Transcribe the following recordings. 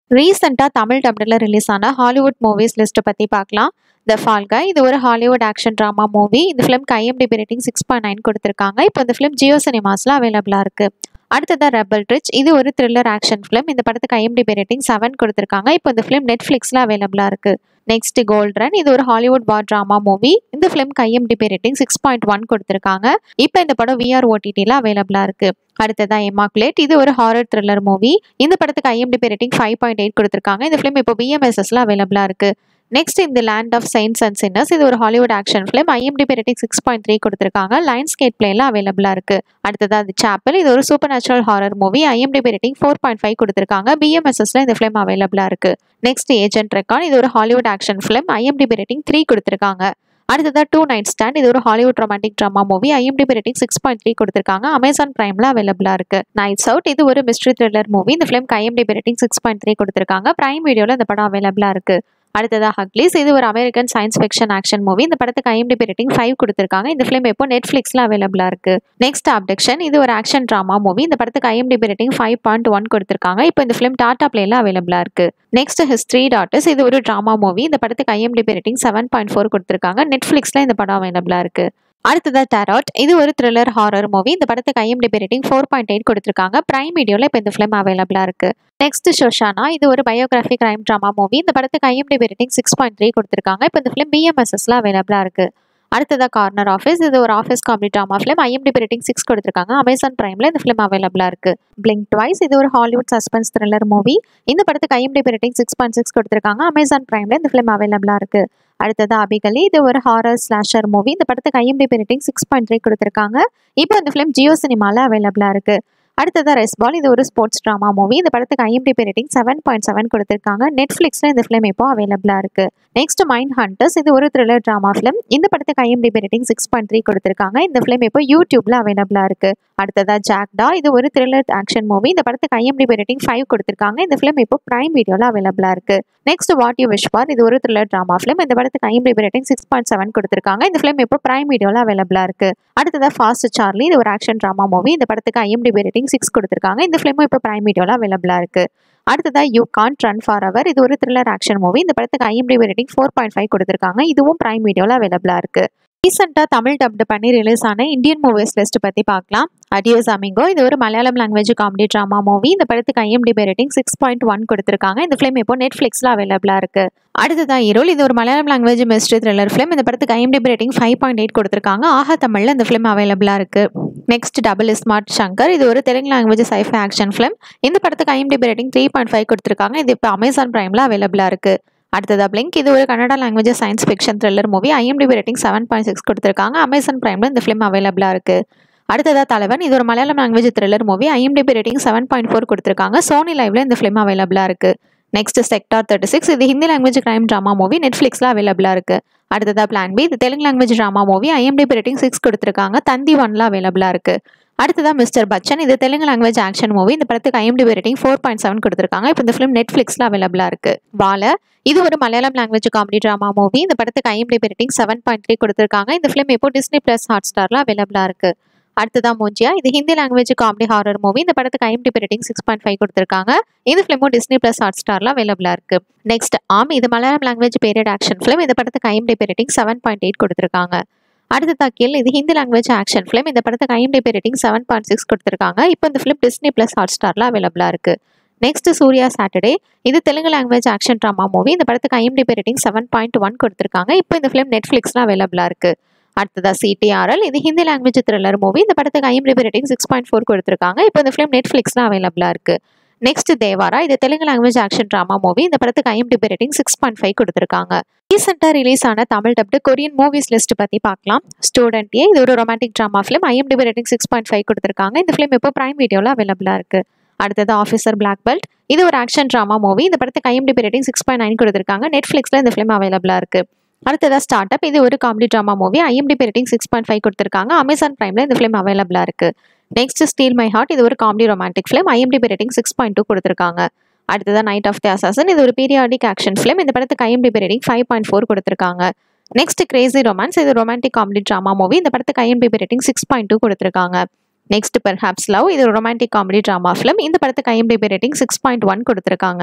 ரீசெண்டாக தமிழ் டப்டில் ரிலீஸ் ஆன ஹாலிவுட் மூவிஸ் லிஸ்ட்டை பற்றி பார்க்கலாம் த ஃபால்கா இது ஒரு ஹாலிவுட் ஆக்ஷன் ட்ராமா மூவி இந்த ஃபிலிம்க்கு IMDb rating six point nine கொடுத்துருக்காங்க இப்போ இந்த ஃபிலிம் ஜியோ சினிமாஸில் அவைலபிளாக இருக்குது அடுத்ததாக ரெபல் ரிச் இது ஒரு த்ரில்லர் ஆக்ஷன் ஃபிலிம் இந்த படத்துக்கு ஐஎம்டிபி ரேட்டிங் செவன் கொடுத்துருக்காங்க இப்போ இந்த ஃபிலிம் நெட்ஃப்ளிக்ஸில் அவைலபிளாக இருக்குது நெக்ஸ்ட் கோல்ட் ரன் இது ஒரு ஹாலிவுட் வார் ட்ராமா மூவி இந்த ஃபிலிம்க்கு IMDb rating six point one கொடுத்துருக்காங்க இப்போ இந்த படம் விஆர் ஓடிடியில் அவைலபிளாக இருக்குது அடுத்ததான் எமாக்குலேட் இது ஒரு ஹாரர் த்ரில்லர் மூவி இந்த படத்துக்கு IMDb rating five point eight கொடுத்துருக்காங்க இந்த ஃபிலிம் இப்போ பிஎம்எஸ்எஸ்ல அவைலபிளாக இருக்கு நெக்ஸ்ட் இந்த land of saints and sinners இது ஒரு Hollywood action film IMDb rating six point three கொடுத்துருக்காங்க லைன் ஸ்கேட் பிளேல அவைலபிளாக இருக்கு அடுத்ததா அது சாப்பல் இது ஒரு supernatural horror movie IMDb rating four point five கொடுத்துருக்காங்க பிஎம்எஸ்எஸ்ல இந்த ஃபிலிம் அவைலபிளாக இருக்கு நெக்ஸ்ட் ஏஜென்ட் ரெக்கார்ட் இது ஒரு Hollywood action film IMDb rating three கொடுத்துருக்காங்க அடுத்ததா டூ நைட் ஸ்டாண்ட் இது ஒரு Hollywood romantic drama movie IMDb rating six point three கொடுத்துருக்காங்க அமேசான் பிரைம்ல அவைலபிளா இருக்கு நைட்ஸ் அவுட் இது ஒரு மிஸ்ட்ரி த்ரில்லர் மூவி இந்த film IMDb rating six point three கொடுத்துருக்காங்க பிரைம் வீடியோல இந்த படம் அவைலபிளா இருக்கு அடுத்ததா ஹக்லீஸ் இது ஒரு American science fiction action movie இந்த படத்துக்கு ஐஎம்டிபி ரேட்டிங் ஃபைவ் கொடுத்துருக்காங்க இந்த ஃபிலிம் இப்போ நெட்ஃபிளிக்ஸ்ல அவைலபிளா இருக்கு நெக்ஸ்ட் அப்டக்ஷன் இது ஒரு ஆக்ஷன் ட்ராமா மூவி இந்த படத்துக்கு IMDb rating five point one கொடுத்துருக்காங்க இப்போ இந்த ஃபிலிம் டாடா பிளேல அவைலபிளா இருக்கு நெக்ஸ்ட் ஹிஸ்ட்ரி டாட்டர்ஸ் இது ஒரு ட்ராமா மூவி இந்த படத்துக்கு IMDb rating seven point four கொடுத்துருக்காங்க நெட்ஃபிளிக்ஸ்ல இந்த படம் அவைலபிளா இருக்கு அடுத்ததா டேராட் இது ஒரு த்ரில்லர் ஹாரர் மூவி இந்த படத்துக்கு IMDb rating four point eight கொடுத்துருக்காங்க பிரைம் வீடியோல இப்போ இந்த ஃபிலிம் அவைலபிளா இருக்கு நெக்ஸ்ட் ஷோஷானா இது ஒரு பயோகிராஃபி கிரைம் ட்ராமா மூவி இந்த படத்துக்கு IMDb rating six point three கொடுத்துருக்காங்க இப்போ இந்த ஃபிலிம் பிஎம்எஸ்எஸ்ல அவைலபிளா இருக்கு அடுத்ததா கார்னர் ஆஃபீஸ் இது ஒரு office comedy drama film IMDb rating six கொடுத்துருக்காங்க அமேசான் பிரைம்ல இந்த ஃபிலிம் அவைலபிளா இருக்கு பிளிங்க் ட்வைஸ் இது ஒரு ஹாலிவுட் சஸ்பென்ஸ் த்ரில்லர் மூவி இந்த படத்துக்கு IMDb rating six point six கொடுத்துருக்காங்க அமேசான் பிரைம்ல இந்த ஃபிலிம் அவைலபிளா இருக்கு அடுத்தது அபிகலி இது ஒரு ஹாரர் ஸ்லாஷர் மூவி இந்த படத்துக்கு IMDb rating six point three கொடுத்துருக்காங்க இப்போ இந்த ஃபிலிம் ஜியோ சினிமாவில் அவைலபிளாக இருக்கு அடுத்தது ரெஸ்பால் இது ஒரு ஸ்போர்ட்ஸ் ட்ராமா மூவி இந்த படத்துக்கு IMDb rating seven point seven கொடுத்துருக்காங்க நெட்ஃப்ளிக்ஸில் இந்த ஃபிலிம் இப்போ அவைலபிளாக இருக்கு நெக்ஸ்ட் மைண்ட் ஹண்டர்ஸ் இது ஒரு த்ரில்லர் ட்ராமா ஃபிலிம் இந்த படத்துக்கு IMDb rating six point three கொடுத்துருக்காங்க இந்த ஃபிலிம் இப்போ யூடியூப்ல அவைலபிளாக இருக்கு அடுத்ததா ஜாக்டா இது ஒரு த்ரில்லர் ஆக்ஷன் மூவி இந்த படத்துக்கு ஐஎம்டிபி ரேட்டிங் ஃபைவ் கொடுத்துருக்காங்க இந்த ஃபிலிம் இப்போ பிரைம் வீடியோவில் அவைலபிளாக இருக்கு நெக்ஸ்ட் வாட் யூ விஷ்பார் இது ஒரு த்ரில்லர் ட்ராமா ஃபிலிம் இந்த படத்துக்கு IMDb rating six point seven கொடுத்துருக்காங்க இந்த ஃபிலிம் இப்போ பிரைம் வீடியோவில் அவைலபிளாக இருக்கு அடுத்ததா ஃபாஸ்ட் சார்லி இது ஒரு ஆக்ஷன் ட்ராமா மூவி இந்த படத்துக்கு ஐஎம்டிபி ரேட்டிங் சிக்ஸ் கொடுத்துருக்காங்க இந்த ஃபிலிமும் இப்போ பிரைம் வீடியோவில் அவைலபிளாக இருக்கு அடுத்ததா you can't run forever இது ஒரு த்ரில்லர் ஆக்ஷன் மூவி இந்த படத்துக்கு IMDb rating four point five கொடுத்துருக்காங்க இதுவும் பிரைம் வீடியோவில் அவைலபிளாக இருக்கு ரீசெண்டாக தமிழ் டப்டு பண்ணி ரிலீஸ் ஆன இந்தியன் மூவிஸ் லிஸ்ட் பற்றி பார்க்கலாம் அடியோஸ் அமிங்கோ இது ஒரு Malayalam language comedy drama movie இந்த படத்துக்கு IMDb rating six point one கொடுத்துருக்காங்க இந்த ஃபிலிம் இப்போ நெட்ஃப்ளிக்ஸில் அவைலபிளாக இருக்கு அடுத்ததான் இருள் இது ஒரு Malayalam language mystery thriller film இந்த படத்துக்கு IMDb rating five point eight கொடுத்துருக்காங்க ஆஹா தமிழில் இந்த ஃபிலிம் அவைலபிளாக இருக்கு நெக்ஸ்ட் டபுள் ஸ்மார்ட் சங்கர் இது ஒரு Telugu language sci fi action film இந்த படத்துக்கு IMDb rating three point five கொடுத்துருக்காங்க இது இப்போ அமேசான் பிரைமில் அவைலபிளாக இருக்கு அடுத்ததா பிளிங்க் இது ஒரு Kannada language science fiction thriller movie IMDb rating seven point six கொடுத்துருக்காங்க அமேசான் பிரைமில் இந்த ஃபிலிம் அவைலபிளாக இருக்கு அடுத்ததா தலைவன் இது ஒரு Malayalam language thriller movie IMDb rating seven point four கொடுத்துருக்காங்க சோனி லைவ்ல இந்த ஃபிலிம் அவைலபிளாக இருக்கு நெக்ஸ்ட் செக்டார் தேர்ட்டி சிக்ஸ் இது Hindi language crime drama movie நெட்ஃப்ளிக்ஸில் அவைலபிளாக இருக்கு அடுத்ததா பிளான் பி இது Telugu language drama movie IMDb rating six கொடுத்துருக்காங்க தந்தி ஒன்ல அவைலபிளாக இருக்கு அடுத்ததா மிஸ்டர் பச்சன் இது தெலுங்கு லாங்குவேஜ் ஆக்ஷன் மூவி இந்த படத்துக்கு IMDb rating four point seven கொடுத்துருக்காங்க இப்போ இந்த ஃபிலிம் நெட்ஃப்ளிக்ஸில் அவைலபிளாக இருக்கு வால இது ஒரு Malayalam language comedy drama movie இந்த படத்துக்கு IMDb rating seven point three கொடுத்துருக்காங்க இந்த ஃபிலிம் இப்போ டிஸ்னி பிளஸ் ஹாட் ஸ்டாரில் அவைலபிளாக இருக்கு அடுத்ததா மூஞ்சியா இது Hindi language comedy horror movie இந்த படத்துக்கு IMDb rating six point five கொடுத்துருக்காங்க இந்த ஃபிலிமும் டிஸ்னி பிளஸ் ஹாட் ஸ்டாரில் அவைலபிளாக இருக்கு நெக்ஸ்ட் ஆம் இது Malayalam language period action film இந்த படத்துக்கு IMDb rating seven point eight கொடுத்துருக்காங்க அடுத்த தக்கில் இது ஹிந்தி லாங்குவேஜ் ஆக்ஷன் ஃபிலிம் இந்த படத்துக்கு IMDb rating seven point six கொடுத்துருக்காங்க இப்போ இந்த ஃபிலிம் டிஸ்னி பிளஸ் ஹாட் ஸ்டாரில் அவைலபிளாக இருக்கு நெக்ஸ்ட் சூர்யா சாட்டர்டே இது Telugu language action drama movie இந்த படத்துக்கு IMDb rating seven point one கொடுத்துருக்காங்க இப்போ இந்த ஃபிலிம் நெட்ஃப்ளிக்ஸில் அவைலபிளாக இருக்கு அடுத்ததா சிடிஆர்எல் இது ஹிந்தி லாங்குவேஜ் த்ரில்லர் மூவி இந்த படத்துக்கு IMDb rating six point four கொடுத்துருக்காங்க இப்போ இந்த ஃபிலிம் நெட்ஃப்ளிக்ஸில் அவைலபிளாக இருக்கு நெக்ஸ்ட் தேவாரா இது Telugu language action drama movie இந்த படத்துக்கு IMDb rating six point five கொடுத்துருக்காங்க ரீசெண்டாக ரிலீஸ் ஆன Tamil dubbed Korean movies list பற்றி பார்க்கலாம் ஸ்டூடெண்ட் ஏ இது ஒரு romantic drama film IMDb rating six point five கொடுத்துருக்காங்க இந்த ஃபிலிம் இப்போ பிரைம் வீடியோவில் அவைலபிளாக இருக்கு அடுத்தது ஆஃபீஸர் பிளாக் பெல்ட் இது ஒரு ஆக்ஷன் ட்ராமா மூவி இந்த படத்துக்கு IMDb rating six point nine கொடுத்துருக்காங்க நெட்ஃப்ளிக்ஸில் இந்த ஃபிலிம் அவைலபிளாக இருக்கு அடுத்ததா ஸ்டார்ட் அப் இது ஒரு comedy drama movie IMDb rating six point five கொடுத்துருக்காங்க அமேசான் பிரைமில் இந்த ஃபிலிம் அவைலபிளாக இருக்கு நெக்ஸ்ட் ஸ்டீல் மை ஹார்ட் இது ஒரு comedy romantic film IMDb rating six point two கொடுத்துருக்காங்க அடுத்ததா நைட் ஆஃப் தி அசாசன் இது ஒரு பீரியாடிக் ஆக்ஷன் ஃபிலிம் இந்த படத்துக்கு IMDb rating five point four கொடுத்துருக்காங்க நெக்ஸ்ட் கிரேசி ரொமான்ஸ் இது ரொமான்டிக் காமெடி ட்ராமா மூவி இந்த படத்துக்கு IMDb rating six point two கொடுத்துருக்காங்க நெக்ஸ்ட் பெர்ஹாப்ஸ் லவ் இது ரொமான்டிக் காமெடி ட்ராமா ஃபிலிம் இந்த படத்துக்கு IMDb rating six point one கொடுத்துருக்காங்க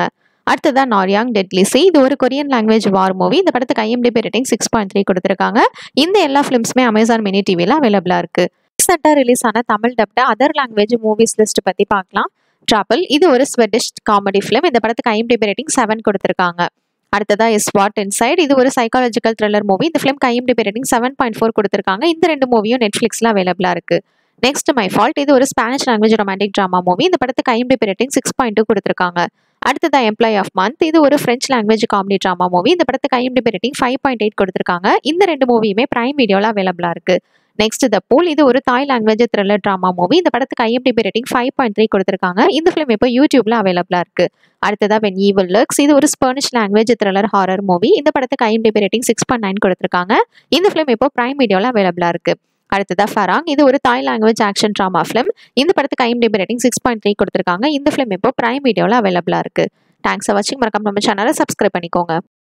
அடுத்ததான் நார்யாங் டெட்லிசி இது ஒரு கொரியன் லாங்குவேஜ் வார் மூவி இந்த படத்துக்கு IMDb rating six point three கொடுத்துருக்காங்க இந்த எல்லா ஃபிலிம்ஸுமே அமேசான் மினி டிவியில் அவைலபிளாக இருக்குது ரீசெண்டாக ரிலீஸ் ஆன Tamil dubbed other language movies list பற்றி பார்க்கலாம் ட்ராபிள் இது ஒரு ஸ்வெடிஷ் காமெடி ஃபிலிம் இந்த படத்துக்கு ஐஎம்டிபி ரேட்டிங் செவன் கொடுத்துருக்காங்க அடுத்ததா இஸ் வாட் இன்சைட் இது ஒரு சைக்காலஜிக்கல் த்ரில்லர் மூவி இந்த film IMDb rating seven point four கொடுத்துருக்காங்க இந்த ரெண்டு மூவியும் நெட்ஃப்ளிக்ஸில் அவைலபிளாக இருக்குது நெக்ஸ்ட் மை ஃபால்ட் இது ஒரு Spanish language romantic drama movie இந்த படத்துக்கு IMDb rating six point two கொடுத்துருக்காங்க அடுத்ததா எம்ப்ளாய் ஆஃப் மந்த் இது ஒரு French language comedy drama movie இந்த படத்துக்கு IMDb rating five point eight கொடுத்துருக்காங்க இந்த ரெண்டு மூவியுமே பிரைம் வீடியோவில் அவைலபிளாக இருக்குது நெக்ஸ்ட் த பூல் இது ஒரு தாய் லாங்குவேஜ் த்ரில்லர் ட்ராமா மூவி இந்த படத்துக்கு IMDb rating five point three கொடுத்துருக்காங்க இந்த ஃபிலிம் இப்போ யூடியூப்ல அவைலபிளாக இருக்கு அடுத்ததா வென் ஈவல் லுக்ஸ் இது ஒரு Spanish language thriller horror movie இந்த படத்துக்கு IMDb rating six point nine கொடுத்துருக்காங்க இந்த ஃபிலிம் இப்போ பிரைம் வீடியோவில் அவைலபிளாக இருக்கு அடுத்ததா ஃபராங் இது ஒரு தாய் லாங்குவேஜ் ஆக்ஷன் ட்ராமா ஃபிலிம் இந்த படத்துக்கு IMDb rating six point three கொடுத்துருக்காங்க இந்த ஃபிலிம் இப்போ பிரைம் வீடியோவில் அவைலபிளாக இருக்கு தேங்க்ஸ் ஃபார் வாட்சிங் மறக்காம நம்ம சேனலை சப்ஸ்கிரைப் பண்ணிக்கோங்க